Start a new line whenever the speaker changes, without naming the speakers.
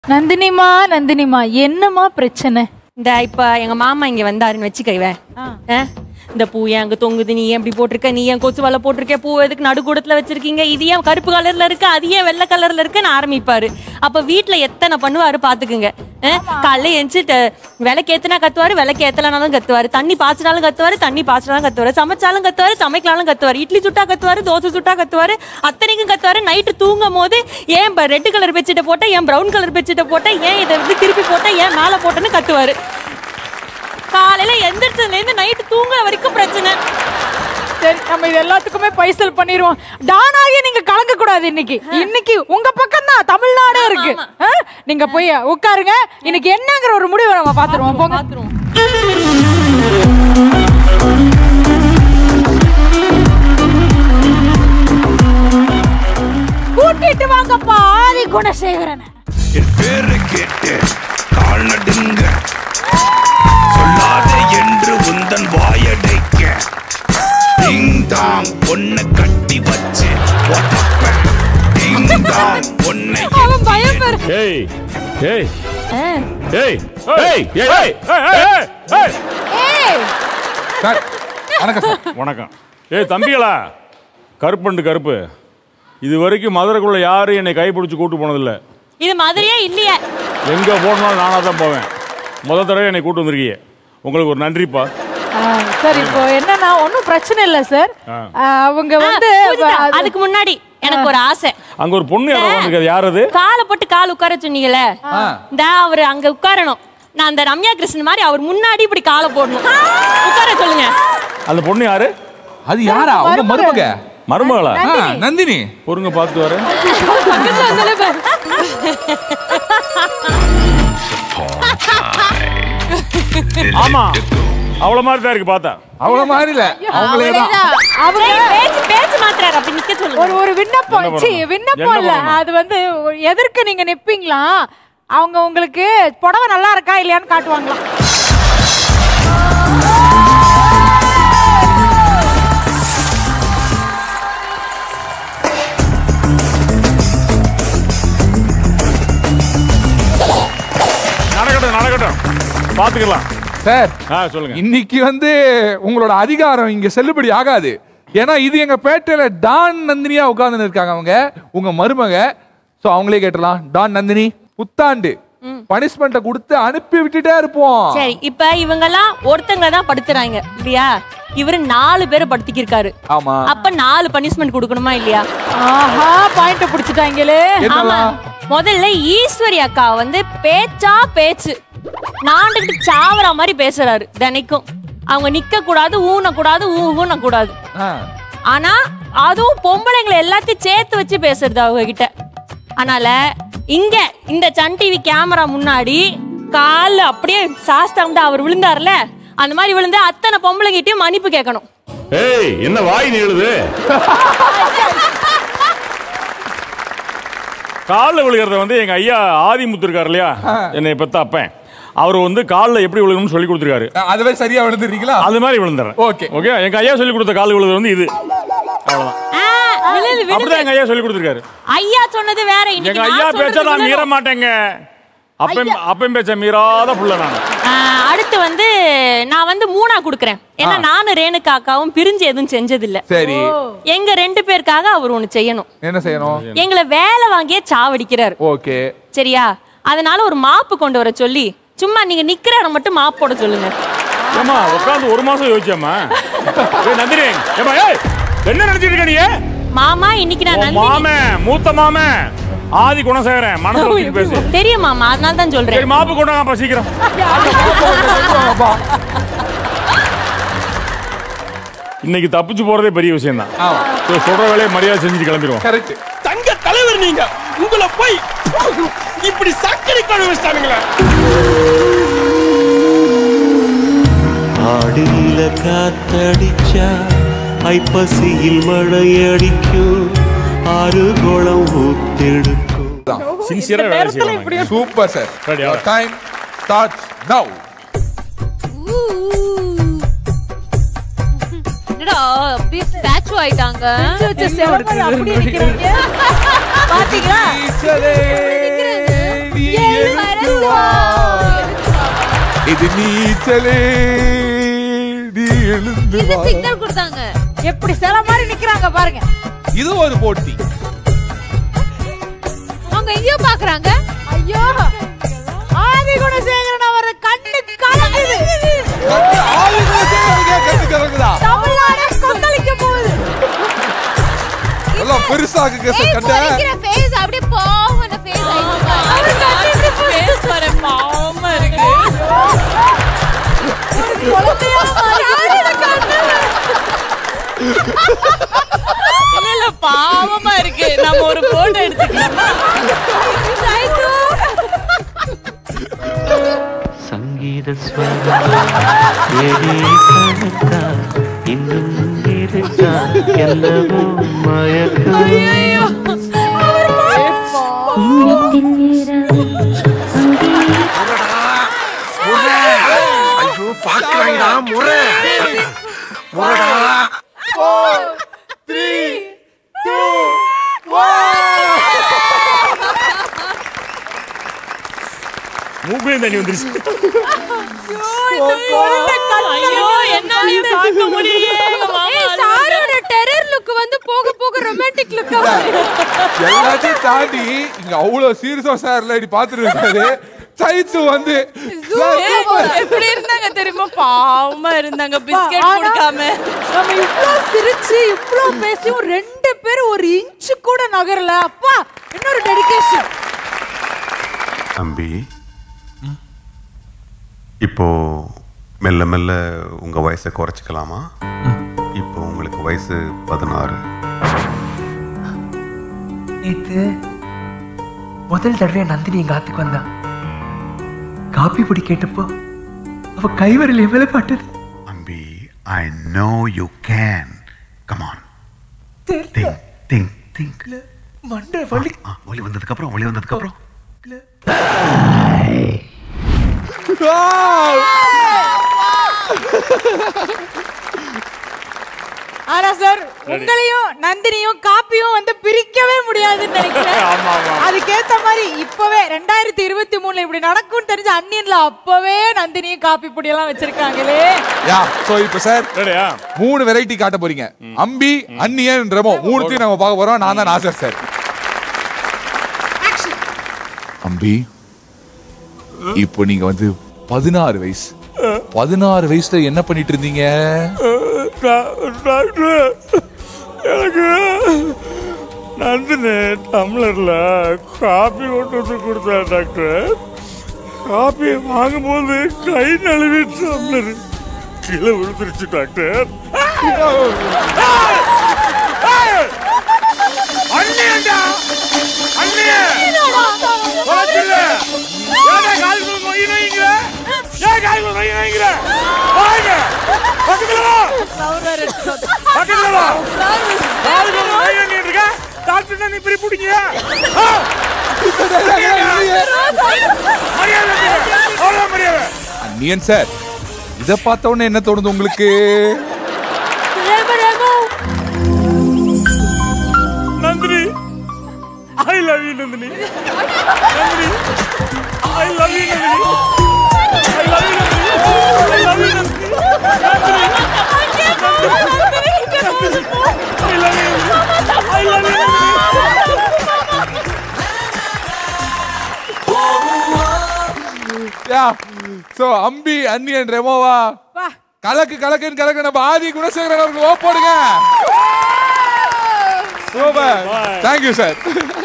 நந்தினிமா நந்தினிமா என்னமா பிரச்சனை
இந்த இப்ப எங்க மாமா இங்க வந்தாருன்னு வச்சுக்கைவேன் ஆ? இந்த பூ ஏன் அங்க தொங்குது நீ ஏன் இப்படி போட்டிருக்க நீ ஏன் கொசு வலை போட்டிருக்க பூ எதுக்கு நடுக்கூடத்துல வச்சிருக்கீங்க இது ஏன் கருப்பு கலர்ல இருக்கு அது ஏன் வெள்ளை கலர்ல இருக்குன்னு ஆரம்பிப்பாரு அப்ப வீட்ல எத்தனை பண்ணுவாரு பாத்துக்குங்க ஆ? காலைல எந்திரிச்சு விலைக்கு ஏத்துனா கத்துவாரு விலைக்கு ஏத்தலனாலும் கத்துவாரு தண்ணி பாய்ச்சினாலும் கத்துவாரு தண்ணி பாய்ச்சினாலும் கத்துவாரு சமைச்சாலும் கத்துவாரு சமைக்கலாலும் கத்துவாரு இட்லி சுட்டா கத்துவாரு தோசை சுட்டா கத்துவாரு அத்தனைக்கும் கத்துவாரு நைட்டு தூங்கும் போது ஏன் ரெட் கலர் பெட்ஷீட்டை போட்ட ஏன் பிரவுன் கலர் பெட்ஷீட்டை போட்ட ஏன் இதை வந்து திருப்பி போட்ட ஏன் மேல போட்டேன்னு கத்துவாரு காலையில எந்திரிச்சதுல இருந்து நைட்டு தூங்குற வரைக்கும் பிரச்சனை
சரி நம்ம இது எல்லாத்துக்குமே பைசல் பண்ணிடுவோம் டானாகி நீங்க கலங்க கூடாது இன்னைக்கு இன்னைக்கு உங்க பக்கம் தான் தமிழ்நாடு இருக்கு ஆ? நீங்க போய் உட்காருங்க இன்னைக்கு என்னங்கிற ஒரு முடிவை நம்ம பாத்துருவோம் போங்க
பாத்துருவோம்
கூட்டிட்டு வாங்கப்பா ஆதி குணசேகரன்
என் பேரை கேட்டு கால் நடுங்க சொல்லாதே என்று உந்தன் வாயடைக்க டிங் டாங் பொண்ணை கட்டி வச்சு ஒட்டப்ப டிங் டாங் பொண்ணை
அவன் பயப்பெரு
ஏய் ஏய் ஏய் ஏய் ஏய் ஏய் ஏய் ஏய்
ஏய்
சார் வணக்கம் சார்
வணக்கம் ஏய் தம்பிகளா கருப்பண்டு கருப்பு இது வரைக்கும் மதுரைக்குள்ள யாரும் என்னை கைப்பிடிச்சு கூட்டு போனதில்லை
இது மாதிரியே இல்லையே
எங்கே போனாலும் நானாக தான் போவேன் முத தடவை என்னை கூட்டு வந்திருக்கீங்க உங்களுக்கு ஒரு நன்றிப்பா
ஆ, சார் இப்போ என்னன்னா ஒன்றும் பிரச்சனை இல்லை சார்
ஆ.
ஆ, அவங்க
ஆ,
வந்து
பூஜிதா,
அது-
அதுக்கு முன்னாடி எனக்கு ஒரு ஆசை
அங்கே ஒரு பொண்ணு யாரோ வந்திருக்காது யார் அது
காலை போட்டு கால் உட்கார சொன்னீங்கல்ல இந்த அவரு அங்க உட்காரணும் நான் அந்த ரம்யா கிருஷ்ணன் மாதிரி அவர் முன்னாடி இப்படி காலை போடணும் உட்கார சொல்லுங்க
அந்த பொண்ணு யாரு
அது யாரா உங்க மருமக
மருமகளா
ஆ, நந்தினி
பொறுங்க பார்த்து வரேன்
பக்கத்துல வந்தாலே பாரு.
ஆமா அவ்வளோ மாதிரி தான் இருக்கு பார்த்தா
அவ்வளவு மாதிரி இல்ல அவங்களே தான்
அவ்வளவுதான். அவங்க
ஏய், பேச்சு பேச்சு மாத்துறாரு அப்படி நிக்க சொல்லுங்க
ஒரு ஒரு விண்ணப்பம்
என்ன
சி
பண்ணணும்?
விண்ணப்பம்
என்ன
இல்ல
பண்ணணும்?
அது வந்து ஒரு எதற்கு நீங்க நிப்பீங்களா அவங்க உங்களுக்கு புடவை நல்லா இருக்கா இல்லையான்னு காட்டுவாங்களாம்
நடக்கட்டும் நடக்கட்டும் பார்த்துக்கலாம்
சார்
ஆ சொல்லுங்க
இன்னைக்கு வந்து உங்களோட அதிகாரம் இங்க செல்லுபடி ஆகாது ஏன்னா இது எங்க பேட்டையில டான் நந்தினியா உட்கார்ந்து இருக்காங்க அவங்க உங்க மருமக சோ அவங்களே கேட்டலாம் டான் நந்தினி புத்தாண்டு பனிஷ்மெண்ட்டை கொடுத்து அனுப்பி விட்டுட்டே இருப்போம்
சரி இப்ப இவங்கெல்லாம் ஒருத்தங்க தான் படுத்துறாங்க இல்லையா இவரு நாலு பேரை படுத்திக்கிருக்காரு
ஆமா
அப்ப நாலு பனிஷ்மெண்ட் கொடுக்கணுமா இல்லையா
ஆஹா பாயிண்ட் பிடிச்சிட்டாங்களே
ஆமா
என்னலாம்
முதல்ல ஈஸ்வரி அக்கா வந்து பேச்சா பேச்சு நாண்டுகிட்டு சாவற மாதிரி பேசுறாரு தினைக்கும் அவங்க நிக்க கூடாது ஊன கூடாது ஊ ஊன கூடாது
ஆ.
ஆனா அதுவும் பொம்பளைங்களை எல்லாத்தையும் சேர்த்து வச்சு பேசுறது அவங்க கிட்ட அதனால இங்க இந்த சன் டிவி கேமரா முன்னாடி கால்ல அப்படியே சாஸ்தாம் அவர் விழுந்தாருல அந்த மாதிரி விழுந்து அத்தனை பொம்பளைங்கிட்டயும் மன்னிப்பு கேட்கணும்
ஏய் என்ன வாய் நீளுது காலில் விழுகிறத வந்து எங்க ஐயா ஆதிமுத்து இருக்கார் இல்லையா என்னை பெத்த அப்பன் அவர் வந்து காலில் எப்படி விழுகணும்னு சொல்லி கொடுத்துருக்காரு
அதுவே சரியா விழுந்துறீங்களா
அது மாதிரி விழுந்துறேன்
Okay.
ஓகே எங்க ஐயா சொல்லி கொடுத்த கால் விழுகிறது வந்து இது அவ்வளவுதான்
ஆ, விழுது விழுது
அப்படிதான் எங்க ஐயா சொல்லி கொடுத்துருக்காரு
ஐயா சொன்னது வேற இன்னைக்கு
எங்க
நான்
ஐயா
சொல்றது
பேச்ச நான் மீற
விழணும்.
மாட்டேங்க அப்பன் அப்பன் பேச்ச மீறாத புள்ள நான்
ஆ, அடுத்து வந்து நான் வந்து மூணா குடுக்குறேன் ஏன்னா நானும் ரேணுகா அக்காவும் பிரிஞ்சு எதுவும் செஞ்சதில்ல
சரி
எங்க ரெண்டு பேருக்காக அவர் ஒண்ணு செய்யணும்
என்ன செய்யணும்
எங்களை வேலை வாங்கியே சாவடிக்கிறாரு
ஓகே
சரியா அதனால ஒரு மாப்பு கொண்டு வர சொல்லி சும்மா நீங்க நிக்கிற இடம் மட்டும் மாப்பு போட சொல்லுங்க
ஏமா உட்காந்து ஒரு மாசம் யோசிச்சாமா ஏய் நந்தினி ஏமா ஏய் என்ன நினைச்சிட்டு இருக்க நீ
மாமா இன்னைக்கு நான்
உன்
நந்தினி
மாமன் மூத்த மாமன் ஆதி குணசேகரன் மனசுல வச்சுட்டு பேசு
தெரியும் மாமா அதனால தான்
சரி
சொல்றேன்
மாப்பு கொண்டு வாங்கப்பா சீக்கிரம் இன்னைக்கு தப்பிச்சு போறதே பெரிய விஷயம் தான்
ஆமா
சொல்ற வேலையை மரியாதை செஞ்சு கிளம்பிடுவோம்
கரெக்ட்
தங்க தலைவர் நீங்க உங்களை போய் இப்படி சக்கரை கழுவி வச்சிட்டானுங்களே
ஆடியில காத்தடிச்சா ஐப்பசியில் மழையடிக்கும் ஆறு குளம் ஊத்தெடுக்கும்
சின்சியரா வேலை செய்யலாம்
super sir
Ready, all right.
Time starts now
என்னடா அப்படியே ஸ்டாச்சு ஆயிட்டாங்க
அப்படியே நிக்கிறீங்க.
பாத்தீங்களா
நீ எழுந்து வா இது நீச்சலே நீ எழுந்து
இது
வா
சிக்னல் கொடுத்தாங்க
எப்படி சில மாதிரி நிக்கிறாங்க பாருங்க
இது ஒரு போட்டி
அவங்க எங்கேயோ பாக்குறாங்க
ஐயோ ஆதி குணசேகரன் அவர் கண்ணு கலங்குது
கட்டு ஆளுங்களை சேர்ந்து கட்டு கலங்குதா
தமிழ்நாடே கொந்தளிக்க போகுது
எல்லாம் பெருசாக்கு கேச கட்ட
பொறிக்கிற ஃபேஸ் அப்படியே பாவன ஃபேஸ் ஆயிடுச்சு
பேஸ் வர பாவமா இருக்கு இல்ல இல்ல பாவமா இருக்கு நம்ம ஒரு போட்டோ எடுத்துக்கலாம்
சங்கீத ஸ்வரம் ஏழே கணக்கா இன்னும் இருக்கா என்னவோ மயக்கம்
ஐயோ பாக்குறாங்கடா முறை முறைடா
மூக்குலையும் தண்ணி வந்துருச்சு
ஐயோ என்னாலயும் பார்க்க முடியலையே எங்க மாமா
சாரோட டெரர் லுக் வந்து போக போக ரொமான்டிக் லுக்
எல்லாத்தையும் தாண்டி இங்க அவ்வளவு சீரியஸா சார் லேடி பாத்துட்டு இருக்காரு சைத்து வந்து
எப்படி இருந்தாங்க தெரியுமா பாவமா இருந்தாங்க பிஸ்கெட்
ஆனா-
கொடுக்காம
நம்ம இவ்ளோ சிரிச்சு இவ்ளோ பேசியும் ரெண்டு பேரும் ஒரு இன்ச்சு கூட நகரல அப்பா இன்னொரு டெடிகேஷன்
தம்பி இப்போ மெல்ல மெல்ல உங்க வயசை குறைச்சிக்கலாமா இப்போ உங்களுக்கு வயசு பதினாறு
நேத்து முதல் தடவை நந்தினி எங்க ஆத்துக்கு வந்தா காப்பி பொடி கேட்டப்போ அவ கைவரல் எவ்வளவு பட்டது
Ambi I know you can come on think think think
மண்டை வலி
ஒளி வந்ததுக்கு அப்புறம் ஒளி வந்ததுக்கு அப்புறம்
ஆனா சார் உங்களையும் நந்தினியும் காப்பியும் வந்து பிரிக்கவே முடியாதுன்னு நினைக்கிறேன்
ஆமா ஆமா
அதுக்கேத்த மாதிரி இப்பவே ரெண்டாயிரத்தி இருபத்தி மூணுல இப்படி நடக்கும்னு தெரிஞ்ச அன்னியன்ல அப்பவே நந்தினியும் காப்பி பொடி எல்லாம் வச்சிருக்காங்களே
யா சோ இப்போ சார்
ரெடியா
மூணு வெரைட்டி காட்ட போறீங்க அம்பி அன்னியன் ரெமோ மூணுத்தையும் நம்ம பார்க்க போறோம் நான் தான் நாசர் சார் அம்பி இப்போ நீங்க வந்து பதினாறு வயசு பதினாறு வயசுல என்ன பண்ணிட்டு இருந்தீங்க
டாக்டர் எனக்கு நந்தினி டம்ளர்ல காபி கொண்டு வந்து கொடுத்தா டாக்டர் காபி வாங்கும்போது கை நழுவி டம்ளர் கீழே விழுந்துருச்சு டாக்டர் அண்ணியண்டா அண்ணிய குறைச்சில்ல ஏடா கால் நோய் நோய்ங்கிற ஏன் கால் நோய் நோய்ங்கிற வாங்க பக்கத்துல வா பக்கத்துல வா கால் நோய் நோய் இருக்க டாக்டர் நீ இப்படி பிடிங்க ஆ! மரியாதை அவ்வளோ மரியாதை
அன்னியன் சார் இத பார்த்த உடனே என்ன தோணுது உங்களுக்கு
Nandini I love you Nandini Nandini I love you Nandini I love you Nandini I love you Nandini Nandini I love you I love you
yeah so Ambi Anniyan ரெமோவா
வா.
கலக்கு கலக்குன்னு கலக்கு நம்ம ஆதி குணசேகரன் அவருக்கு ஓ போடுங்க சூப்பர் தேங்க்யூ சார்